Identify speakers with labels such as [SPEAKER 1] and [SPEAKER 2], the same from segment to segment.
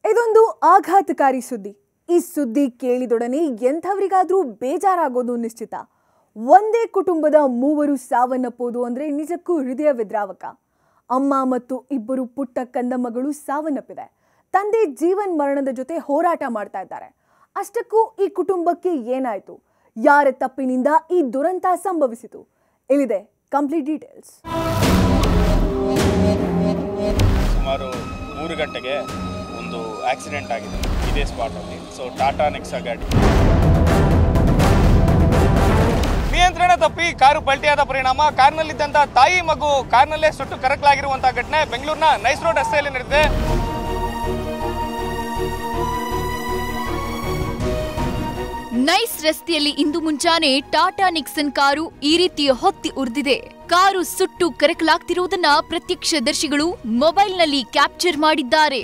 [SPEAKER 1] ಇದೊಂದು ಆಘಾತಕಾರಿ ಸುದ್ದಿ ಈ ಸುದ್ದಿ ಕೇಳಿದೊಡನೆ ಎಂಥವರಿಗಾದ್ರೂ ಬೇಜಾರಾಗೋದು ನಿಶ್ಚಿತ ಒಂದೇ ಕುಟುಂಬದ ಮೂವರು ಸಾವನ್ನಪ್ಪೋದು ಅಂದ್ರೆ ನಿಜಕ್ಕೂ ಹೃದಯ ವಿದ್ರಾವಕ ಅಮ್ಮ ಮತ್ತು ಇಬ್ಬರು ಪುಟ್ಟ ಕಂದಮ್ಮಗಳು ಸಾವನ್ನಪ್ಪಿದೆ ತಂದೆ ಜೀವನ್ ಮರಣದ ಜೊತೆ ಹೋರಾಟ ಮಾಡ್ತಾ ಇದ್ದಾರೆ ಅಷ್ಟಕ್ಕೂ ಈ ಕುಟುಂಬಕ್ಕೆ ಏನಾಯ್ತು ಯಾರ ತಪ್ಪಿನಿಂದ ಈ ದುರಂತ ಸಂಭವಿಸಿತು ಇಲ್ಲಿದೆ ಕಂಪ್ಲೀಟ್ ಡೀಟೇಲ್ಸ್
[SPEAKER 2] ಸುಮಾರು ಮೂರು ಗಂಟೆಗೆ ಒಂದು ಆಕ್ಸಿಡೆಂಟ್ ಆಗಿದೆ ಇದೇ ಸ್ಪಾಟಲ್ಲಿ ಸೊ ಟಾಟಾ ನೆಕ್ಸಾ ಗಾಡಿ ನಿಯಂತ್ರಣ ತಪ್ಪಿ ಕಾರು ಪಲ್ಟಿಯಾದ ಪರಿಣಾಮ ಕಾರ್ನಲ್ಲಿದ್ದಂಥ ತಾಯಿ ಮಗು ಕಾರ್ನಲ್ಲೇ ಸುಟ್ಟು ಕರಕಲಾಗಿರುವಂತಹ ಘಟನೆ ಬೆಂಗಳೂರಿನ ನೈಸ್ ರೋಡ್ ರಸ್ತೆಯಲ್ಲಿ ನಡೆದಿದೆ
[SPEAKER 3] ನೈಸ್ ರಸ್ತೆಯಲ್ಲಿ ಇಂದು ಮುಂಜಾನೆ ಟಾಟಾ ನಿಕ್ಸನ್ ಕಾರು ಈ ರೀತಿ ಹೊತ್ತಿ ಉರಿದಿದೆ ಕಾರು ಸುಟ್ಟು ಕರಕಲಾಗ್ತಿರುವುದನ್ನ ಪ್ರತ್ಯಕ್ಷದರ್ಶಿಗಳು ಮೊಬೈಲ್ನಲ್ಲಿ ಕ್ಯಾಪ್ಚರ್ ಮಾಡಿದ್ದಾರೆ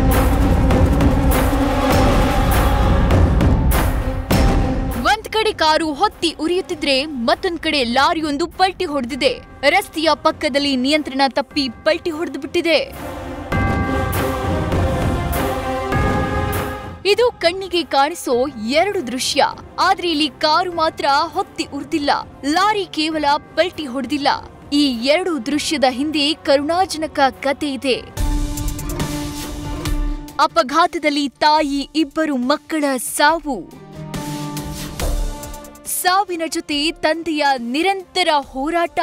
[SPEAKER 3] ಒಂದ್ ಕಡೆ ಕಾರು ಹೊತ್ತಿ ಉರಿಯುತ್ತಿದ್ರೆ ಮತ್ತೊಂದ್ ಕಡೆ ಲಾರಿಯೊಂದು ಪಲ್ಟಿ ಹೊಡೆದಿದೆ ರಸ್ತೆಯ ಪಕ್ಕದಲ್ಲಿ ನಿಯಂತ್ರಣ ತಪ್ಪಿ ಪಲ್ಟಿ ಹೊಡೆದು ಬಿಟ್ಟಿದೆ ಇದು ಕಣ್ಣಿಗೆ ಕಾಣಿಸೋ ಎರಡು ದೃಶ್ಯ ಆದ್ರೆ ಇಲ್ಲಿ ಕಾರು ಮಾತ್ರ ಹೊತ್ತಿ ಉರ್ದಿಲ್ಲ ಲಾರಿ ಕೇವಲ ಪಲ್ಟಿ ಹೊಡೆದಿಲ್ಲ ಈ ಎರಡು ದೃಶ್ಯದ ಹಿಂದೆ ಕರುಣಾಜನಕ ಕತೆ ಇದೆ ಅಪಘಾತದಲ್ಲಿ ತಾಯಿ ಇಬ್ಬರು ಮಕ್ಕಳ ಸಾವು ಸಾವಿನ ಜೊತೆ ತಂದೆಯ ನಿರಂತರ ಹೋರಾಟ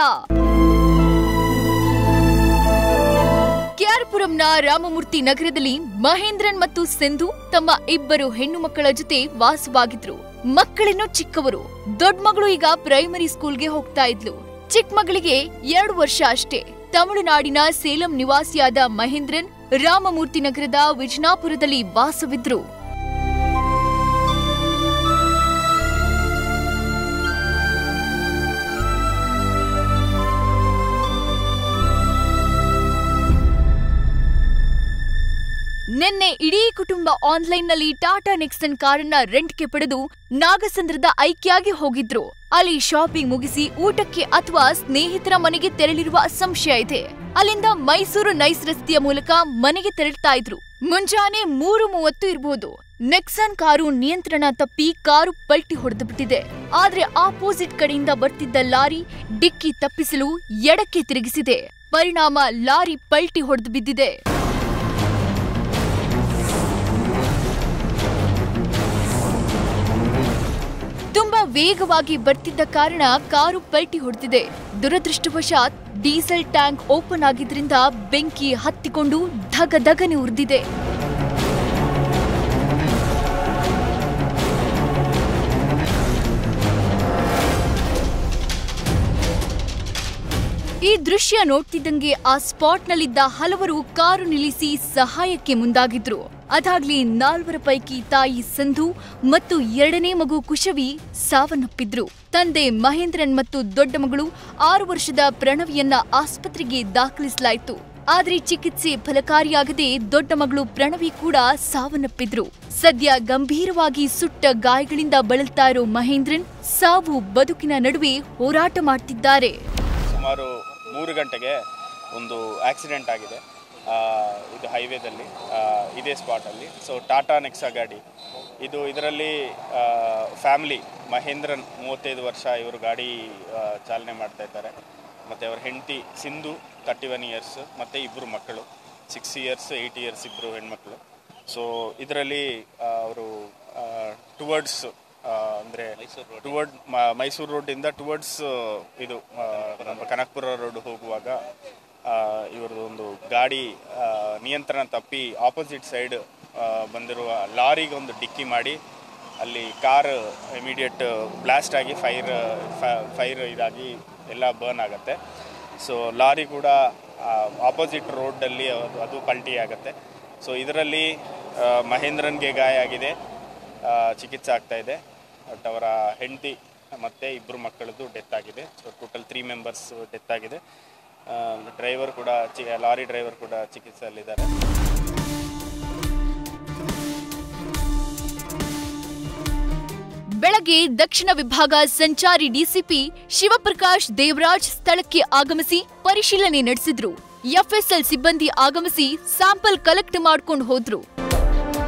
[SPEAKER 3] ಕೆಆರ್ಪುರಂನ ರಾಮಮೂರ್ತಿ ನಗರದಲ್ಲಿ ಮಹೇಂದ್ರನ್ ಮತ್ತು ಸಿಂಧು ತಮ್ಮ ಇಬ್ಬರು ಹೆಣ್ಣು ಮಕ್ಕಳ ಜೊತೆ ವಾಸವಾಗಿದ್ರು ಮಕ್ಕಳಿನ್ನು ಚಿಕ್ಕವರು ದೊಡ್ಡ ಮಗಳು ಈಗ ಪ್ರೈಮರಿ ಸ್ಕೂಲ್ಗೆ ಹೋಗ್ತಾ ಇದ್ಲು ಚಿಕ್ಕ ಮಗಳಿಗೆ ಎರಡು ವರ್ಷ ಅಷ್ಟೇ ತಮಿಳುನಾಡಿನ ಸೇಲಂ ನಿವಾಸಿಯಾದ ಮಹೇಂದ್ರನ್ ರಾಮಮೂರ್ತಿ ನಗರದ ವಿಜನಾಪುರದಲ್ಲಿ ವಾಸವಿದ್ರು ನಿನ್ನೆ ಇಡೀ ಕುಟುಂಬ ಆನ್ಲೈನ್ನಲ್ಲಿ ಟಾಟಾ ನೆಕ್ಸನ್ ಕಾರನ್ನ ರೆಂಟ್ಗೆ ಪಡೆದು ನಾಗಸಂದ್ರದ ಐಕ್ಯಾಗಿ ಹೋಗಿದ್ರು ಅಲ್ಲಿ ಶಾಪಿಂಗ್ ಮುಗಿಸಿ ಊಟಕ್ಕೆ ಅಥವಾ ಸ್ನೇಹಿತರ ಮನೆಗೆ ತೆರಳಿರುವ ಸಂಶಯ ಇದೆ ಅಲ್ಲಿಂದ ಮೈಸೂರು ನೈಸ್ ರಸ್ತೆಯ ಮೂಲಕ ಮನೆಗೆ ತೆರಳ್ತಾ ಇದ್ರು ಮುಂಜಾನೆ ಮೂರು ಮೂವತ್ತು ಇರಬಹುದು ನೆಕ್ಸನ್ ಕಾರು ನಿಯಂತ್ರಣ ತಪ್ಪಿ ಕಾರು ಪಲ್ಟಿ ಹೊಡೆದು ಬಿಟ್ಟಿದೆ ಆದ್ರೆ ಆಪೋಸಿಟ್ ಕಡೆಯಿಂದ ಬರ್ತಿದ್ದ ಲಾರಿ ಡಿಕ್ಕಿ ತಪ್ಪಿಸಲು ಎಡಕ್ಕೆ ತಿರುಗಿಸಿದೆ ಪರಿಣಾಮ ಲಾರಿ ಪಲ್ಟಿ ಹೊಡೆದು ಬಿದ್ದಿದೆ ತುಂಬಾ ವೇಗವಾಗಿ ಬರ್ತಿದ್ದ ಕಾರಣ ಕಾರು ಪಲ್ಟಿ ಹೊಡೆದಿದೆ ದುರದೃಷ್ಟವಶಾತ್ ಡೀಸೆಲ್ ಟ್ಯಾಂಕ್ ಓಪನ್ ಆಗಿದ್ರಿಂದ ಬೆಂಕಿ ಹತ್ತಿಕೊಂಡು ಧಗ ಧಗನೆ ಉರಿದಿದೆ ಈ ದೃಶ್ಯ ನೋಡ್ತಿದ್ದಂಗೆ ಆ ಸ್ಪಾಟ್ನಲ್ಲಿದ್ದ ಹಲವರು ಕಾರು ನಿಲ್ಲಿಸಿ ಸಹಾಯಕ್ಕೆ ಮುಂದಾಗಿದ್ರು ಅದಾಗ್ಲಿ ನಾಲ್ವರ ಪೈಕಿ ತಾಯಿ ಸಂಧು ಮತ್ತು ಎರಡನೇ ಮಗು ಕುಶವಿ ಸಾವನ್ನಪ್ಪಿದ್ರು ತಂದೆ ಮಹೇಂದ್ರನ್ ಮತ್ತು ದೊಡ್ಡ ಮಗಳು ಆರು ವರ್ಷದ ಪ್ರಣವಿಯನ್ನ ಆಸ್ಪತ್ರೆಗೆ ದಾಖಲಿಸಲಾಯಿತು ಆದ್ರೆ ಚಿಕಿತ್ಸೆ ಫಲಕಾರಿಯಾಗದೆ ದೊಡ್ಡ ಮಗಳು ಪ್ರಣವಿ ಕೂಡ ಸಾವನ್ನಪ್ಪಿದ್ರು ಸದ್ಯ ಗಂಭೀರವಾಗಿ ಸುಟ್ಟ ಗಾಯಗಳಿಂದ ಬಳಲ್ತಾ ಇರೋ ಮಹೇಂದ್ರನ್ ಸಾವು ಬದುಕಿನ ನಡುವೆ ಹೋರಾಟ ಮಾಡ್ತಿದ್ದಾರೆ
[SPEAKER 2] ಸುಮಾರು ಮೂರು ಗಂಟೆಗೆ ಒಂದು ಆಕ್ಸಿಡೆಂಟ್ ಆಗಿದೆ ಆ, ಇದು ಹೈವೇದಲ್ಲಿ ಆ, ಇದೇ ಸ್ಪಾಟಲ್ಲಿ ಸೊ ಟಾಟಾ ನೆಕ್ಸಾ ಗಾಡಿ ಇದು ಇದರಲ್ಲಿ ಫ್ಯಾಮಿಲಿ ಮಹೇಂದ್ರನ್ ಮೂವತ್ತೈದು ವರ್ಷ ಇವರು ಗಾಡಿ ಆ, ಚಾಲನೆ ಮಾಡ್ತಾ ಇದ್ದಾರೆ ಮತ್ತು ಅವರ ಹೆಂಡತಿ ಸಿಂಧು ತರ್ಟಿ ಒನ್ ಇಯರ್ಸ್ ಮತ್ತು ಇಬ್ಬರು ಮಕ್ಕಳು ಸಿಕ್ಸ್ ಇಯರ್ಸ್ ಏಯ್ಟ್ ಇಯರ್ಸ್ ಇಬ್ಬರು ಹೆಣ್ಮಕ್ಳು ಸೊ ಇದರಲ್ಲಿ ಅವರು ಟುವರ್ಡ್ಸ್ ಅಂದರೆ ಟುವರ್ಡ್ ಮೈಸೂರು ರೋಡಿಂದ ಟುವರ್ಡ್ಸ್ ಇದು ಆ, ನಮ್ಮ ಕನಕಪುರ ರೋಡ್ ಹೋಗುವಾಗ ಇವ್ರದ್ದು ಒಂದು ಗಾಡಿ ಆ, ನಿಯಂತ್ರಣ ತಪ್ಪಿ ಆಪೋಸಿಟ್ ಸೈಡ್ ಬಂದಿರುವ ಲಾರಿಗೆ ಒಂದು ಡಿಕ್ಕಿ ಮಾಡಿ ಅಲ್ಲಿ ಕಾರ್ ಇಮಿಡಿಯೇಟ್ ಬ್ಲಾಸ್ಟ್ ಆಗಿ ಫೈರ್ ಫೈರ್ ಇದಾಗಿ ಎಲ್ಲ ಬರ್ನ್ ಆಗುತ್ತೆ ಸೊ ಲಾರಿ ಕೂಡ ಆಪೋಸಿಟ್ ರೋಡಲ್ಲಿ ಅದು ಅದು ಪಲ್ಟಿ ಆಗುತ್ತೆ ಸೊ ಇದರಲ್ಲಿ ಆ, ಮಹೇಂದ್ರನ್ಗೆ ಗಾಯ ಆಗಿದೆ ಆ, ಚಿಕಿತ್ಸೆ ಆಗ್ತಾ ಇದೆ ಬಟ್ ಅವರ ಹೆಂಡತಿ ಮತ್ತು ಇಬ್ಬರು ಮಕ್ಕಳದ್ದು ಡೆತ್ ಆಗಿದೆ so total three members death ಆಗಿದೆ ಡ್ರೈವರ್ ಕೂಡ ಚಿ ಲಾರಿ ಡ್ರೈವರ್ ಕೂಡ ಚಿಕಿತ್ಸೆಯಲ್ಲಿದ್ದಾರೆ
[SPEAKER 3] ಬೆಳಗ್ಗೆ ದಕ್ಷಿಣ ವಿಭಾಗ ಸಂಚಾರಿ ಡಿಸಿಪಿ ಶಿವಪ್ರಕಾಶ್ ದೇವರಾಜ್ ಸ್ಥಳಕ್ಕೆ ಆಗಮಿಸಿ ಪರಿಶೀಲನೆ ನಡೆಸಿದ್ರು ಎಫ್ಎಸ್ಎಲ್ ಸಿಬ್ಬಂದಿ ಆಗಮಿಸಿ ಸ್ಯಾಂಪಲ್ ಕಲೆಕ್ಟ್ ಮಾಡ್ಕೊಂಡು ಹೋದ್ರು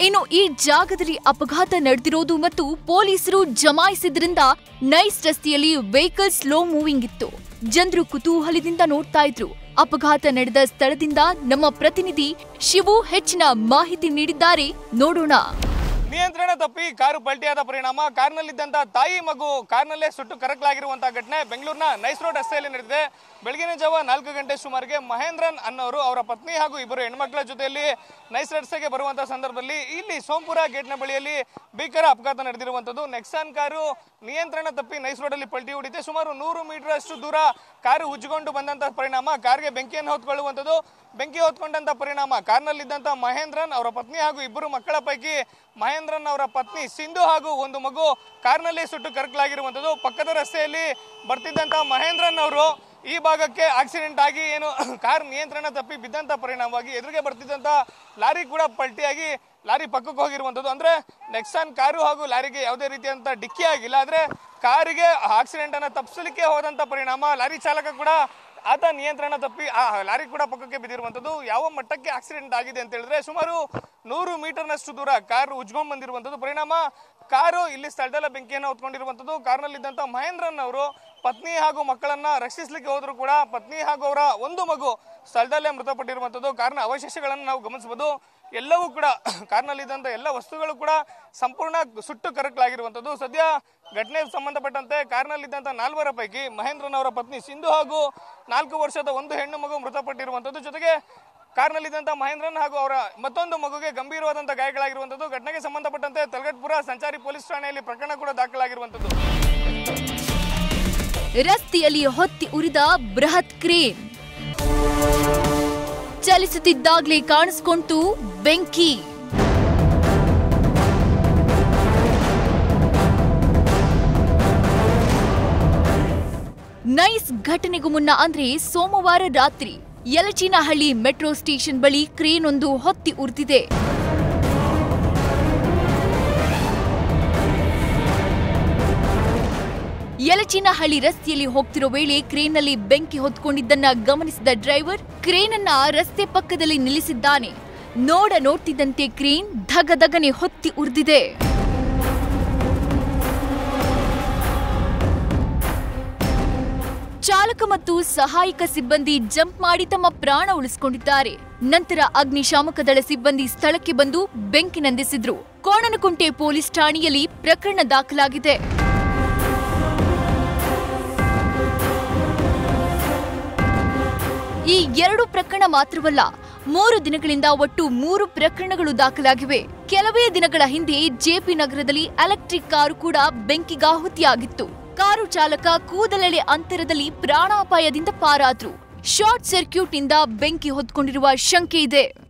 [SPEAKER 3] ಇನ್ನು ಈ ಜಾಗದಲ್ಲಿ ಅಪಘಾತ ನಡೆದಿರೋದು ಮತ್ತು ಪೊಲೀಸರು ಜಮಾಯಿಸಿದ್ರಿಂದ ನೈಸ್ ರಸ್ತೆಯಲ್ಲಿ ವೆಹಿಕಲ್ ಸ್ಲೋ ಮೂವಿಂಗ್ ಇತ್ತು ಜನರು ಕುತೂಹಲದಿಂದ ನೋಡ್ತಾ ಇದ್ರು ಅಪಘಾತ ನಡೆದ ಸ್ಥಳದಿಂದ ನಮ್ಮ ಪ್ರತಿನಿಧಿ ಶಿವು ಹೆಚ್ಚಿನ ಮಾಹಿತಿ ನೀಡಿದ್ದಾರೆ ನೋಡೋಣ
[SPEAKER 4] ನಿಯಂತ್ರಣ ತಪ್ಪಿ ಕಾರು ಪಲ್ಟಿಯಾದ ಪರಿಣಾಮ ಕಾರ್ನಲ್ಲಿದ್ದಂತ ತಾಯಿ ಮಗು ಕಾರ್ನಲ್ಲೇ ಸುಟ್ಟು ಕರಕಲಾಗಿರುವಂತಹ ಘಟನೆ ಬೆಂಗಳೂರಿನ ನೈಸ್ ರೋಡ್ ರಸ್ತೆಯಲ್ಲಿ ನಡೆದಿದೆ ಬೆಳಗಿನ ಜಾವ ನಾಲ್ಕು ಗಂಟೆ ಸುಮಾರಿಗೆ ಮಹೇಂದ್ರನ್ ಅನ್ನೋರು ಅವರ ಪತ್ನಿ ಹಾಗೂ ಇಬ್ಬರು ಹೆಣ್ಮಕ್ಳ ಜೊತೆಯಲ್ಲಿ ನೈಸ್ ರಸ್ತೆಗೆ ಬರುವಂತಹ ಸಂದರ್ಭದಲ್ಲಿ ಇಲ್ಲಿ ಸೋಂಪುರ ಗೇಟ್ನ ಬಳಿಯಲ್ಲಿ ಭೀಕರ ಅಪಘಾತ ನಡೆದಿರುವಂತದ್ದು ನೆಕ್ಸಾನ್ ಕಾರು ನಿಯಂತ್ರಣ ತಪ್ಪಿ ನೈಸ್ ರೋಡಲ್ಲಿ ಪಲ್ಟಿ ಹೊಡಿತೆ ಸುಮಾರು ನೂರು ಮೀಟರ್ ಅಷ್ಟು ದೂರ ಕಾರು ಉಜ್ಜಿಕೊಂಡು ಬಂದಂತಹ ಪರಿಣಾಮ ಕಾರ್ಗೆ ಬೆಂಕಿಯನ್ನು ಹೊತ್ಕೊಳ್ಳುವಂಥದ್ದು ಬೆಂಕಿ ಹೊತ್ಕೊಂಡಂತ ಪರಿಣಾಮ ಕಾರ್ನಲ್ಲಿದ್ದಂತ ಮಹೇಂದ್ರನ್ ಅವರ ಪತ್ನಿ ಹಾಗೂ ಇಬ್ಬರು ಮಕ್ಕಳ ಪೈಕಿ ಮಹೇಂದ್ರನ್ ಅವರ ಪತ್ನಿ ಸಿಂಧು ಹಾಗೂ ಒಂದು ಮಗು ಕಾರ್ನಲ್ಲಿ ಸುಟ್ಟು ಕರಕಲಾಗಿರುವಂಥದ್ದು ಪಕ್ಕದ ರಸ್ತೆಯಲ್ಲಿ ಬರ್ತಿದ್ದಂತ ಮಹೇಂದ್ರನ್ ಅವರು ಈ ಭಾಗಕ್ಕೆ ಆಕ್ಸಿಡೆಂಟ್ ಆಗಿ ಏನು ಕಾರ್ ನಿಯಂತ್ರಣ ತಪ್ಪಿ ಬಿದ್ದಂತ ಪರಿಣಾಮವಾಗಿ ಎದುರಿಗೆ ಬರ್ತಿದ್ದಂತ ಲಾರಿ ಕೂಡ ಪಲ್ಟಿಯಾಗಿ ಲಾರಿ ಪಕ್ಕಕ್ಕೆ ಹೋಗಿರುವಂಥದ್ದು ಅಂದ್ರೆ ನೆಕ್ಸಾನ್ ಕಾರು ಹಾಗೂ ಲಾರಿಗೆ ಯಾವುದೇ ರೀತಿಯಂತ ಡಿಕ್ಕಿ ಆಗಿಲ್ಲ ಆದ್ರೆ ಕಾರಿಗೆ ಆಕ್ಸಿಡೆಂಟ್ ಅನ್ನ ತಪ್ಪಿಸಲಿಕ್ಕೆ ಹೋದಂತ ಪರಿಣಾಮ ಲಾರಿ ಚಾಲಕ ಕೂಡ ಆತ ನಿಯಂತ್ರಣ ತಪ್ಪಿ ಆ ಲಾರಿ ಕೂಡ ಪಕ್ಕಕ್ಕೆ ಬಿದ್ದಿರುವಂಥದ್ದು ಯಾವ ಮಟ್ಟಕ್ಕೆ ಆಕ್ಸಿಡೆಂಟ್ ಆಗಿದೆ ಅಂತ ಹೇಳಿದ್ರೆ ಸುಮಾರು ನೂರು ಮೀಟರ್ನಷ್ಟು ದೂರ ಕಾರು ಉಜ್ಕೊಂಡ್ ಬಂದಿರುವಂಥದ್ದು ಪರಿಣಾಮ ಕಾರು ಇಲ್ಲಿ ಸ್ಥಳದಲ್ಲೇ ಬೆಂಕಿಯನ್ನು ಹೊತ್ಕೊಂಡಿರುವಂಥದ್ದು ಕಾರ್ನಲ್ಲಿದ್ದಂಥ ಮಹೇಂದ್ರನ್ ಅವರು ಪತ್ನಿ ಹಾಗೂ ಮಕ್ಕಳನ್ನ ರಕ್ಷಿಸಲಿಕ್ಕೆ ಹೋದ್ರು ಕೂಡ ಪತ್ನಿ ಹಾಗೂ ಅವರ ಒಂದು ಮಗು ಸ್ಥಳದಲ್ಲೇ ಮೃತಪಟ್ಟಿರುವಂಥದ್ದು ಕಾರ್ನ ಅವಶೇಷಗಳನ್ನು ನಾವು ಗಮನಿಸಬಹುದು ಎಲ್ಲವೂ ಕೂಡ ಕಾರ್ನಲ್ಲಿದ್ದಂಥ ಎಲ್ಲ ವಸ್ತುಗಳು ಕೂಡ ಸಂಪೂರ್ಣ ಸುಟ್ಟು ಕರಕಲಾಗಿರುವಂಥದ್ದು ಸದ್ಯ ಘಟನೆಗೆ ಸಂಬಂಧಪಟ್ಟಂತೆ ಕಾರ್ನಲ್ಲಿದ್ದಂಥ ನಾಲ್ವರ ಪೈಕಿ ಮಹೇಂದ್ರನ್ ಅವರ ಪತ್ನಿ ಸಿಂಧು ಹಾಗೂ ನಾಲ್ಕು ವರ್ಷದ ಒಂದು ಹೆಣ್ಣು ಮಗು ಮೃತಪಟ್ಟಿರುವಂಥದ್ದು ಜೊತೆಗೆ ಕಾರ್ನಲ್ಲಿದ್ದಂಥ ಮಹೇಂದ್ರನ್ ಹಾಗೂ ಅವರ ಮತ್ತೊಂದು ಮಗುಗೆ ಗಂಭೀರವಾದಂಥ ಗಾಯಗಳಾಗಿರುವಂಥದ್ದು ಘಟನೆಗೆ ಸಂಬಂಧಪಟ್ಟಂತೆ ತಲಗಟ್ಪುರ ಸಂಚಾರಿ ಪೊಲೀಸ್ ಠಾಣೆಯಲ್ಲಿ ಪ್ರಕರಣ ಕೂಡ ದಾಖಲಾಗಿರುವಂಥದ್ದು
[SPEAKER 3] ರಸ್ತೆಯಲ್ಲಿ ಹೊತ್ತಿ ಉರಿದ ಬೃಹತ್ ಕ್ರೇನ್ ಚಲಿಸುತ್ತಿದ್ದಾಗ್ಲೇ ಕಾಣಿಸ್ಕೊಂತು ಬೆಂಕಿ ನೈಸ್ ಘಟನೆಗೂ ಮುನ್ನ ಅಂದ್ರೆ ಸೋಮವಾರ ರಾತ್ರಿ ಯಲಚಿನಹಳ್ಳಿ ಮೆಟ್ರೋ ಸ್ಟೇಷನ್ ಬಳಿ ಕ್ರೇನ್ ಒಂದು ಹೊತ್ತಿ ಉರಿದಿದೆ ಯಲಚಿನಹಳ್ಳಿ ರಸ್ತೆಯಲ್ಲಿ ಹೋಗ್ತಿರೋ ವೇಳೆ ಕ್ರೇನ್ನಲ್ಲಿ ಬೆಂಕಿ ಹೊತ್ಕೊಂಡಿದ್ದನ್ನ ಗಮನಿಸಿದ ಡ್ರೈವರ್ ಕ್ರೇನ್ ಅನ್ನ ರಸ್ತೆ ಪಕ್ಕದಲ್ಲಿ ನಿಲ್ಲಿಸಿದ್ದಾನೆ ನೋಡ ನೋಡ್ತಿದ್ದಂತೆ ಕ್ರೇನ್ ಧಗಧಗನೆ ಹೊತ್ತಿ ಉರಿದಿದೆ ಚಾಲಕ ಮತ್ತು ಸಹಾಯಕ ಸಿಬ್ಬಂದಿ ಜಂಪ್ ಮಾಡಿ ತಮ್ಮ ಪ್ರಾಣ ಉಳಿಸಿಕೊಂಡಿದ್ದಾರೆ ನಂತರ ಅಗ್ನಿಶಾಮಕ ದಳ ಸಿಬ್ಬಂದಿ ಸ್ಥಳಕ್ಕೆ ಬಂದು ಬೆಂಕಿ ನಂದಿಸಿದ್ರು ಕೋಣನಕುಂಟೆ ಪೊಲೀಸ್ ಠಾಣೆಯಲ್ಲಿ ಪ್ರಕರಣ ದಾಖಲಾಗಿದೆ ಈ ಎರಡು ಪ್ರಕರಣ ಮಾತ್ರವಲ್ಲ ಮೂರು ದಿನಗಳಿಂದ ಒಟ್ಟು ಮೂರು ಪ್ರಕರಣಗಳು ದಾಖಲಾಗಿವೆ ಕೆಲವೇ ದಿನಗಳ ಹಿಂದೆ ಜೆಪಿ ನಗರದಲ್ಲಿ ಎಲೆಕ್ಟ್ರಿಕ್ ಕಾರು ಕೂಡ ಬೆಂಕಿಗಾಹುತಿಯಾಗಿತ್ತು ಕಾರು ಚಾಲಕ ಕೂದಲೆಳೆ ಅಂತರದಲ್ಲಿ ಪ್ರಾಣಾಪಾಯದಿಂದ ಪಾರಾದ್ರು ಶಾರ್ಟ್ ಸರ್ಕ್ಯೂಟ್ ನಿಂದ ಬೆಂಕಿ ಹೊತ್ಕೊಂಡಿರುವ ಶಂಕೆ ಇದೆ